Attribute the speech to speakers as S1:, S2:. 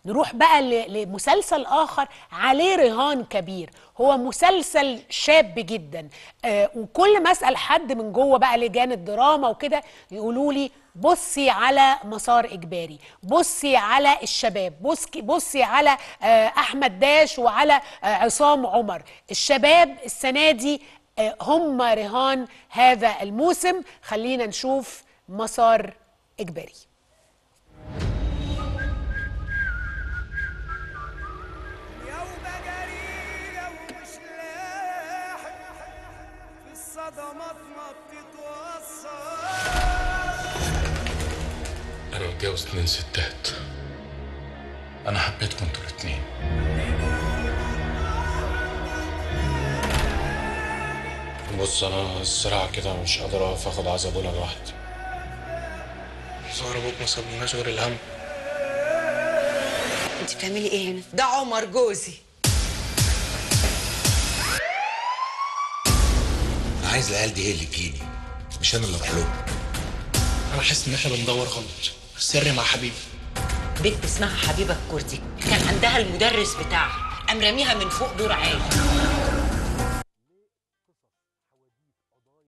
S1: نروح بقى ل- لمسلسل اخر عليه رهان كبير هو مسلسل شاب جدا آه وكل ما اسال حد من جوه بقى لجان الدراما وكده يقولوا لي بصي على مسار اجباري بصي على الشباب بصي بصي على آه احمد داش وعلى آه عصام عمر الشباب السنه دي آه هم رهان هذا الموسم خلينا نشوف مسار اجباري
S2: يوم جريدة ومش لاحق في الصدمات ما بتتوصل
S3: انا متجوز اتنين ستات انا حبيتكم انتوا الاتنين بص انا الصراحه كده مش قادر اقف اخد عزبونه لوحدي ظهر ابوك ما سابلناش غير الهم
S4: انت بتعملي ايه هنا
S5: ده عمر جوزي
S6: انا عايز العيال دي هي اللي تجيني مش انا اللي اروح لهم
S3: انا حاسس ان احنا بندور غلط سري مع حبيبي
S4: بنت اسمها حبيبه الكردي كان عندها المدرس بتاعها قام راميها من فوق دور عالي